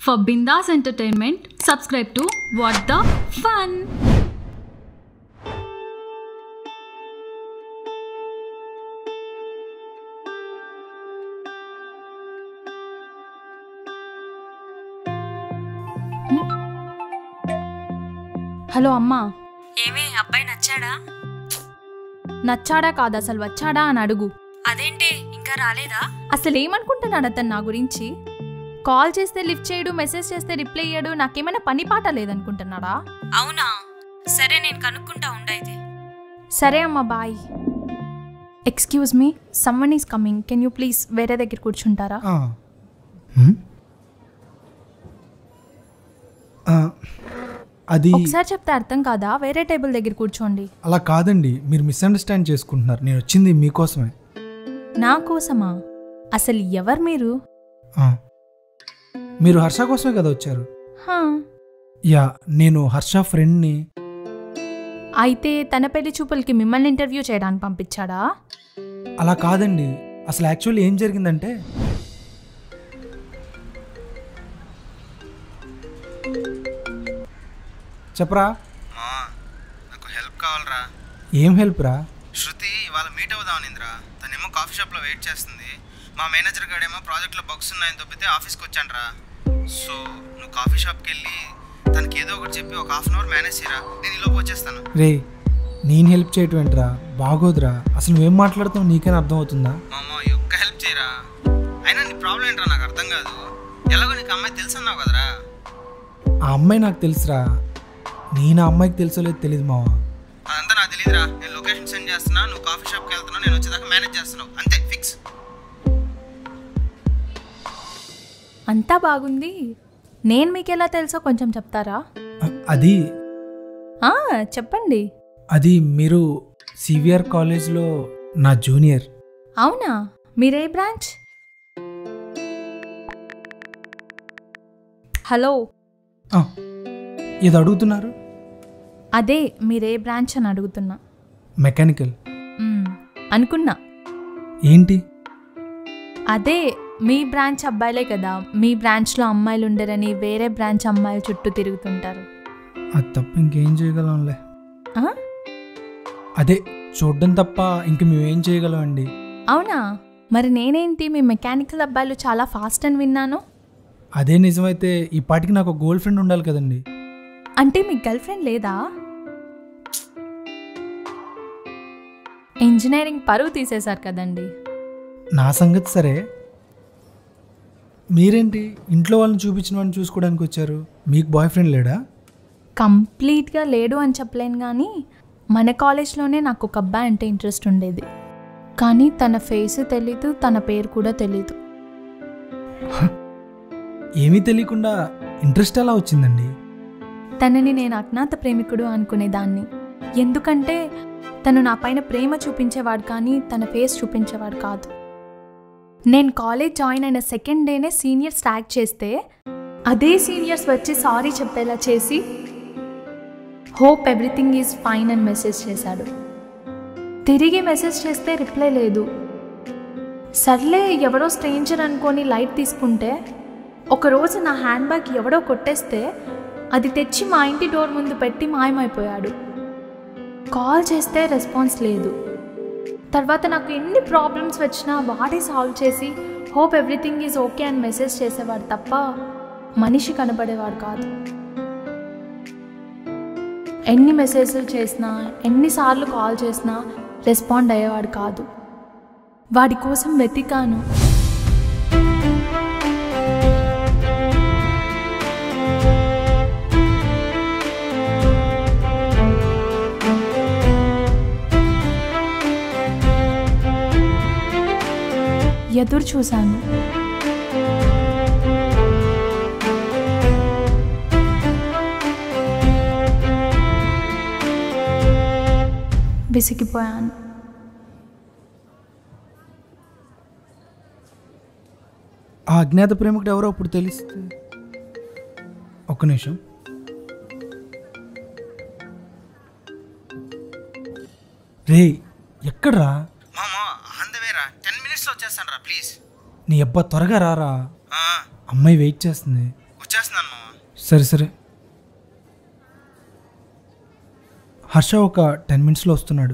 For Bindas Entertainment, subscribe to What the Fun. Hello అమ్మా ఏమే అబ్బాయి నచ్చాడా నచ్చాడా కాదు అసలు వచ్చాడా అని అడుగు అదేంటి ఇంకా రాలేదా అసలు ఏమనుకుంటున్నాడు అతను నా గురించి కాల్ చేస్తే లిఫ్ట్ చేయడు మెసేజ్ చేస్తే రిప్లై ఇయ్యడు నాకేమైనా పని పాట లేదనుకుంటున్నాడా అవునా సరే నేను కనుక్కుంటా ఉండైతే సరే అమ్మా bye excuse me someone is coming can you please వేరే దగ్గర కూర్చుంటారా ఆ. హ్మ్? ఆ, అది ఒకసారి చెప్తే అర్థం కాదా వేరే టేబుల్ దగ్గర కూర్చోండి అలా కాదండి మీరు మిస్అండర్స్టాండ్ చేసుకుంటున్నారు నేను వచ్చింది మీకోసమే నా కోసమా అసలు ఎవరు మీరు ఆ. మీరు హర్ష కోసమే కదా వచ్చారు హా యా నేను హర్ష ఫ్రెండ్ని అయితే తన పెళ్లి చూపులకి మిమ్మల్ని ఇంటర్వ్యూ చేయడానికి పంపించాడా అలా కాదండి అసలు యాక్చువల్లీ ఏం జరిగిందంటే చెప్పరా మా నాకు హెల్ప్ కావాలరా ఏం హెల్ప్ రా శృతి ఇవాళ మీట్ అవుదామనిందిరా తనేమో కాఫీ షాప్లో వెయిట్ చేస్తుంది మా మేనేజర్ గాడేమో ప్రాజెక్ట్లో బగ్స్ ఉన్నాయని తప్పితే ఆఫీస్కి వచ్చానరా సో నువ్వు కాఫీ షాప్కి వెళ్ళి తనకి ఏదో ఒకటి చెప్పి ఒక హాఫ్ అన్ అవర్ మేనేజ్ చేయరా నేను ఈలోపు వచ్చేస్తాను రే నేను హెల్ప్ చేయటం ఏంట్రా బాగోదురా అసలు నువ్వేం మాట్లాడుతావు నీకైనా అర్థం అవుతుందా మా అమ్మ ఈ ఒక్క హెల్ప్ చేయరా అయినా నీ ప్రాబ్లం ఏంట్రా నాకు అర్థం కాదు ఎలాగో నీకు అమ్మాయి తెలుసు అన్నావు కదరా ఆ అమ్మాయి నాకు తెలుసురా నేను ఆ అమ్మాయికి తెలుసో లేదు తెలియదు మావా అదంతా నాకు తెలియదురా నేను లొకేషన్ సెండ్ చేస్తున్నా నువ్వు కాఫీ షాప్కి వెళ్తున్నావు నేను వచ్చేదాకా మేనేజ్ చేస్తున్నావు అంతే ఫిక్స్ అంతా బాగుంది నేను మీకు ఎలా తెలుసో కొంచెం చెప్తారా అ- అది ఆ, చెప్పండి అది మీరు సివిఆర్ కాలేజ్లో నా జూనియర్ అవునా మీరే బ్రాంచ్ హలో ఆ, ఇది అడుగుతున్నారు అదే మీరే బ్రాంచ్ అని అడుగుతున్నా మెకానికల్ మ్, అనుకున్నా ఏంటి అదే మీ బ్రాంచ్ అబ్బాయిలే కదా మీ బ్రాంచ్లో అమ్మాయిలు ఉండరని వేరే బ్రాంచ్ అమ్మాయిలు చుట్టూ తిరుగుతుంటారు అది తప్ప ఇంకేం చేయగలంలే ఆ? అదే చూడడం తప్ప ఇంక మేమేం చేయగలం అండి అవునా మరి నేనేంటి మీ మెకానికల్ అబ్బాయిలు చాలా ఫాస్ట్ అని విన్నాను అదే నిజమైతే ఈ పాటికి నాకు ఒక గర్ల్ ఫ్రెండ్ ఉండాలి కదండి అంటే మీ గర్ల్ ఫ్రెండ్ లేదా ఇంజనీరింగ్ పరువు తీసేశారు కదండి నా సంగతి సరే మీరేంటి ఇంట్లో వాళ్ళని చూపించిన వాళ్ళని చూసుకోవడానికి వచ్చారు మీకు బాయ్ ఫ్రెండ్ లేడా కంప్లీట్గా లేడు అని చెప్పలేను కానీ మన కాలేజ్లోనే నాకు ఒక అబ్బాయి అంటే ఇంట్రెస్ట్ ఉండేది కానీ తన ఫేస్ తెలీదు తన పేరు కూడా తెలీదు ఏమీ తెలియకుండా ఇంట్రెస్ట్ ఎలా వచ్చిందండి తనని నేను అజ్ఞాత ప్రేమికుడు అనుకునేదాన్ని ఎందుకంటే తను నా పైన ప్రేమ చూపించేవాడు కానీ తన ఫేస్ చూపించేవాడు కాదు నేను కాలేజ్ జాయిన్ అయిన సెకండ్ డేనే సీనియర్స్ ట్యాగ్ చేస్తే అదే సీనియర్స్ వచ్చి సారీ చెప్పేలా చేసి హోప్ ఎవ్రీథింగ్ ఈజ్ ఫైన్ అని మెసేజ్ చేశాడు తిరిగి మెసేజ్ చేస్తే రిప్లై లేదు సర్లే ఎవడో స్ట్రేంజర్ అనుకొని లైట్ తీసుకుంటే ఒకరోజు నా హ్యాండ్ బ్యాగ్ ఎవడో కొట్టేస్తే అది తెచ్చి మా ఇంటి డోర్ ముందు పెట్టి మాయమైపోయాడు కాల్ చేస్తే రెస్పాన్స్ లేదు తర్వాత నాకు ఎన్ని ప్రాబ్లమ్స్ వచ్చినా వాడే సాల్వ్ చేసి హోప్ ఎవ్రీథింగ్ ఈజ్ ఓకే అని మెసేజ్ చేసేవాడు తప్ప మనిషి కనబడేవాడు కాదు ఎన్ని మెసేజ్లు చేసినా ఎన్నిసార్లు కాల్ చేసినా రెస్పాండ్ అయ్యేవాడు కాదు వాడి కోసం వెతికాను ఎదురు చూశాను విసిగిపోయాను ఆ అజ్ఞాత ప్రేమికుడు ఎవరో అప్పుడు తెలిస్తే ఒక్క నిమిషం రే ఎక్కడ్రా మామ ఆన్ ద వేరా టెన్ మినిట్స్లో వచ్చేస్తాను రా ప్లీజ్ నీ అబ్బా త్వరగా రారా అమ్మాయి వెయిట్ చేస్తుంది వచ్చేస్తున్నాను మామ సరే సరే హర్ష ఒక టెన్ మినిట్స్లో వస్తున్నాడు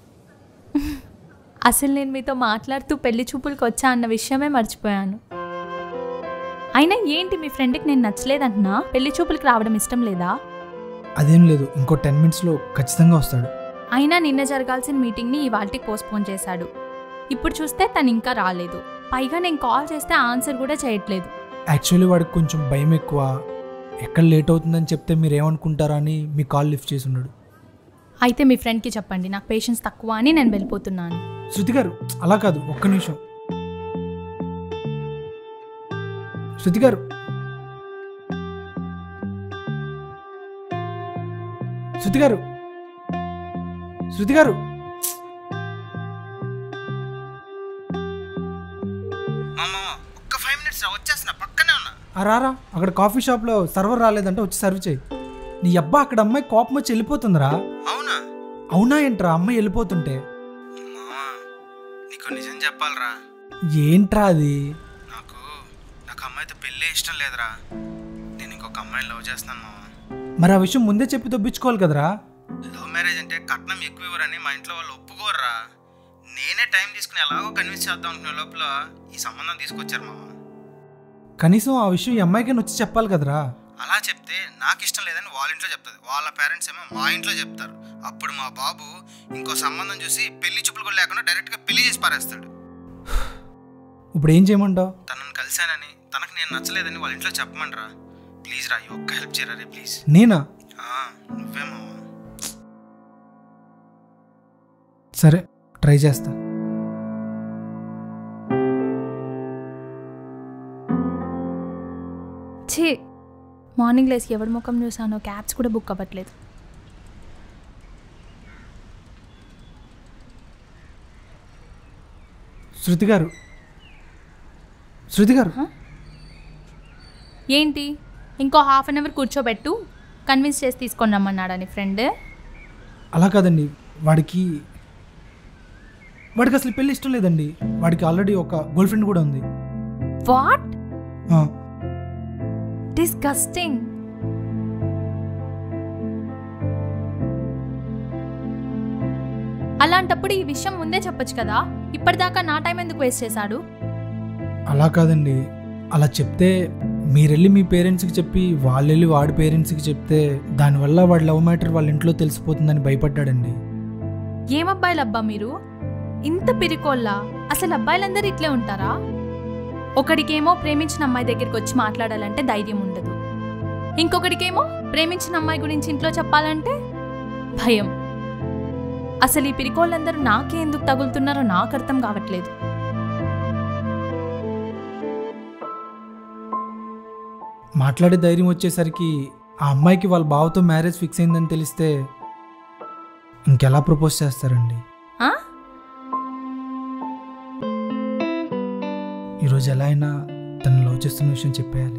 అసలు నేను మీతో మాట్లాడుతూ పెళ్లి చూపులకు వచ్చా అన్న విషయమే మర్చిపోయాను అయినా ఏంటి మీ ఫ్రెండ్కి నేను నచ్చలేదంటున్నా పెళ్లి చూపులకు రావడం ఇష్టం లేదా అదేం లేదు ఇంకో టెన్ మినిట్స్లో ఖచ్చితంగా వస్తాడు అయినా నిన్న జరగాల్సిన మీటింగ్ని ఇవాళకి పోస్ట్పోన్ చేశాడు ఇప్పుడు చూస్తే తను ఇంకా రాలేదు పైగా నేను కాల్ చేస్తే ఆన్సర్ కూడా చేయట్లేదు యాక్చువల్లీ వాడికి కొంచెం భయం ఎక్కువ ఎక్కడ లేట్ అవుతుందని చెప్తే మీరు ఏమనుకుంటారా అని మీ కాల్ లిఫ్ట్ చేసి ఉన్నాడు అయితే మీ ఫ్రెండ్కి చెప్పండి నాకు పేషెన్స్ తక్కువ అని నేను వెళ్ళిపోతున్నాను శృతి గారు అలా కాదు ఒక్క నిమిషం శృతి గారు శృతి గారు శృతి గారు మామ మామ ఒక్క ఫైవ్ మినిట్స్ రా వచ్చేస్తున్నా పక్కనే ఉన్నా ఆ రారా అక్కడ కాఫీ షాప్లో సర్వర్ రాలేదంటే వచ్చి సర్వ్ చేయి నీ అబ్బా అక్కడ అమ్మాయి కోపం వచ్చి వెళ్ళిపోతుందిరా అవునా అవునా ఏంట్రా అమ్మాయి వెళ్ళిపోతుంటే మామ నీకు నిజం చెప్పాలరా ఏంట్రా అది నాకు నాకు అమ్మాయితో పెళ్ళే ఇష్టం లేదురా నేను ఇంకొక అమ్మాయిని లవ్ చేస్తున్నాను మామ మరి ఆ విషయం ముందే చెప్పి దొబ్బించుకోవాలి కదరా లవ్ మ్యారేజ్ అంటే కట్నం ఎక్కువ ఇవ్వరని మా ఇంట్లో వాళ్ళు ఒప్పుకోర్రా నేనే టైం తీసుకుని ఎలాగో కన్విన్స్ చేద్దాం అనుకునే లోపల ఈ సంబంధం తీసుకొచ్చారు మామ కనీసం ఆ విషయం ఈ అమ్మాయికైనా వచ్చి చెప్పాలి కదరా అలా చెప్తే నాకు ఇష్టం లేదని వాళ్ళ ఇంట్లో చెప్తుంది వాళ్ళ పేరెంట్స్ ఏమో మా ఇంట్లో చెప్తారు అప్పుడు మా బాబు ఇంకో సంబంధం చూసి పెళ్లి చూపులు కూడా లేకుండా డైరెక్ట్గా పెళ్లి చేసి పారేస్తాడు ఇప్పుడు ఏం చేయమంటావు తనని కలిశానని తనకు నేను నచ్చలేదని వాళ్ళ ఇంట్లో చెప్పమంటారా ప్లీజ్ రా ఈ ఒక్క హెల్ప్ చేయరా రే ప్లీజ్ నేనా నువ్వేమో సరే ట్రై చేస్తా ఛీ మార్నింగ్ లేసి ఎవరి ముఖం చూసానో క్యాబ్స్ కూడా బుక్ అవ్వట్లేదు శృతి గారు శృతి గారు ఏంటి ఇంకో హాఫ్ అన్ అవర్ కూర్చోబెట్టు కన్విన్స్ చేసి తీసుకొని రమ్మన్నాడని ఫ్రెండ్ అలా కాదండి వాడికి వాడికి అసలు పెళ్ళి ఇష్టం లేదండి వాడికి ఆల్రెడీ ఒక గర్ల్ ఫ్రెండ్ కూడా ఉంది వాట్ ఆ, డిస్గస్టింగ్ అలాంటప్పుడు ఈ విషయం ముందే చెప్పొచ్చు కదా ఇప్పటిదాకా నా టైం ఎందుకు వేస్ట్ చేశాడు అలా కాదండి అలా చెప్తే మీరెళ్ళి మీ పేరెంట్స్కి చెప్పి వాళ్ళు వెళ్ళి వాడి పేరెంట్స్కి చెప్తే దానివల్ల వాడి లవ్ మ్యాటర్ వాళ్ళ ఇంట్లో తెలిసిపోతుందని భయపడ్డాడండి ఏమబ్బాయిలు అబ్బా మీరు ఇంత పిరికోల్లా అసలు అబ్బాయిలందరూ ఇట్లే ఉంటారా ఒకడికేమో ప్రేమించిన అమ్మాయి దగ్గరికి వచ్చి మాట్లాడాలంటే ధైర్యం ఉండదు ఇంకొకడికేమో ప్రేమించిన అమ్మాయి గురించి ఇంట్లో చెప్పాలంటే భయం అసలు ఈ పిరికోళ్ళందరూ నాకే ఎందుకు తగులుతున్నారో నాకు అర్థం కావట్లేదు మాట్లాడే ధైర్యం వచ్చేసరికి ఆ అమ్మాయికి వాళ్ళ బావతో మ్యారేజ్ ఫిక్స్ అయిందని తెలిస్తే ఇంకెలా ప్రపోజ్ చేస్తారండి ఆ? ఈరోజు ఎలా అయినా తను లవ్ చేస్తున్న విషయం చెప్పేయాలి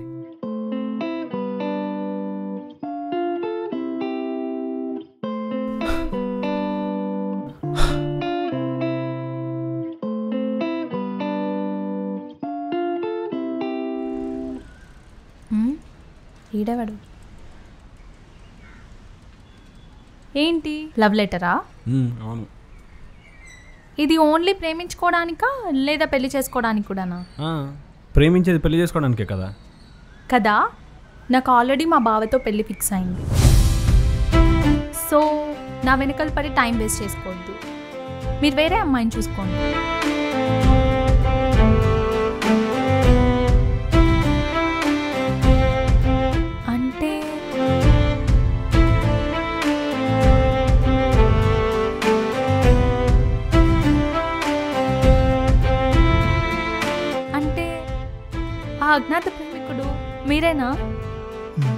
ఉమ్, ఈడెవడు ఏంటి లవ్ లెటరా మ్మ్, అవును ఇది ఓన్లీ ప్రేమించుకోవడానికా లేదా పెళ్లి చేసుకోవడానికి కూడానా ఆ, ప్రేమించేది పెళ్లి చేసుకోవడానికే కదా కదా నాకు ఆల్రెడీ మా బావతో పెళ్లి ఫిక్స్ అయింది సో నా వెనకాల పడి టైం వేస్ట్ చేసుకోవద్దు మీరు వేరే అమ్మాయిని చూసుకోండి అంటే అంటే ఆ అజ్ఞాత ప్రేమికుడు మీరేనా మ్మ్.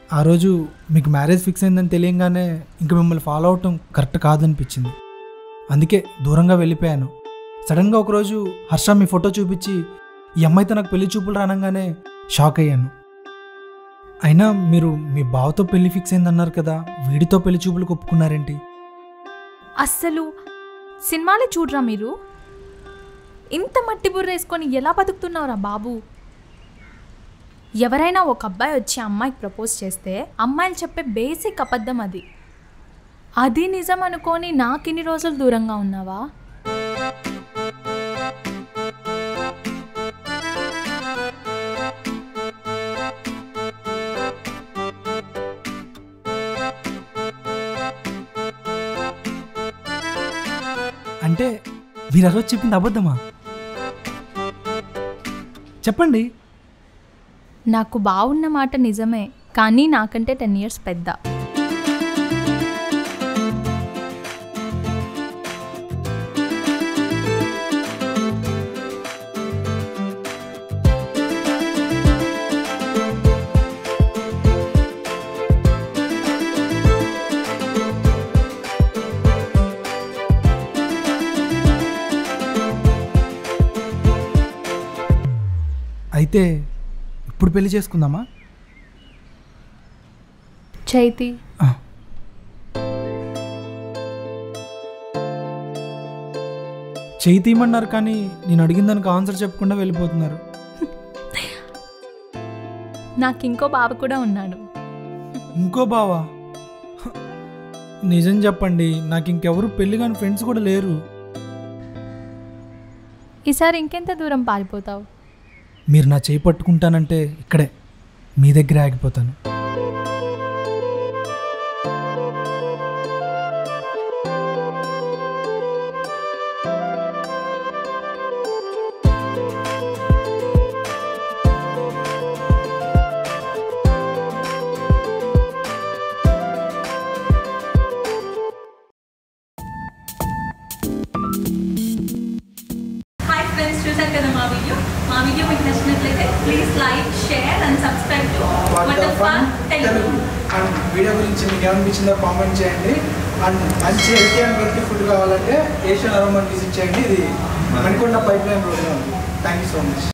ఆ రోజు మీకు మ్యారేజ్ ఫిక్స్ అయిందని తెలియంగానే ఇంక మిమ్మల్ని ఫాలో అవటం కరెక్ట్ కాదనిపించింది అందుకే దూరంగా వెళ్ళిపోయాను సడన్గా ఒకరోజు హర్ష మీ ఫోటో చూపించి ఈ అమ్మాయితో నాకు పెళ్లి చూపులు రానంగానే షాక్ అయ్యాను అయినా మీరు మీ బావతో పెళ్లి ఫిక్స్ అయిందన్నారు కదా వీడితో పెళ్లి చూపులు ఒప్పుకున్నారేంటి అస్సలు సినిమాలే చూడరా మీరు ఇంత మట్టి బుర్ర వేసుకొని ఎలా బతుకుతున్నావురా బాబు ఎవరైనా ఒక అబ్బాయి వచ్చి అమ్మాయికి ప్రపోజ్ చేస్తే అమ్మాయిలు చెప్పే బేసిక్ అబద్ధం అది అది నిజం అనుకొని నాకిన్ని రోజులు దూరంగా ఉన్నావా అంటే మీరు ఆ రోజు చెప్పింది అబద్ధమా చెప్పండి నాకు బాగున్న మాట నిజమే కానీ నాకంటే టెన్ ఇయర్స్ పెద్ద అయితే ఇప్పుడు పెళ్లి చేసుకుందామా చైతి ఆ. చేయి తీయమన్నారు కానీ నేను అడిగిన దానికి ఆన్సర్ చెప్పకుండా వెళ్ళిపోతున్నారు నాకు ఇంకో బావ కూడా ఉన్నాడు ఇంకో బావా హ, నిజం చెప్పండి నాకు ఇంకెవరు పెళ్లి కాని ఫ్రెండ్స్ కూడా లేరు ఈసారి ఇంకెంత దూరం పారిపోతావు మీరు నా చేయి పట్టుకుంటానంటే ఇక్కడే మీ దగ్గర ఆగిపోతాను హాయ్ ఫ్రెండ్స్ చూసారు కదా మా వీడియో మా వీడియో మీకు నచ్చినట్లయితే please like share and subscribe to what the fun Telugu and video గురించి మీకు ఏమనిపించిందో కామెంట్ చేయండి అండ్ మంచి హెల్తీ అండ్ హెల్తీ ఫుడ్ కావాలంటే ఏషియన్ అరోమన్ విజిట్ చేయండి ఇది మణికొండ పైప్ లైన్ రోడ్లో ఉంది థ్యాంక్ యూ సో మచ్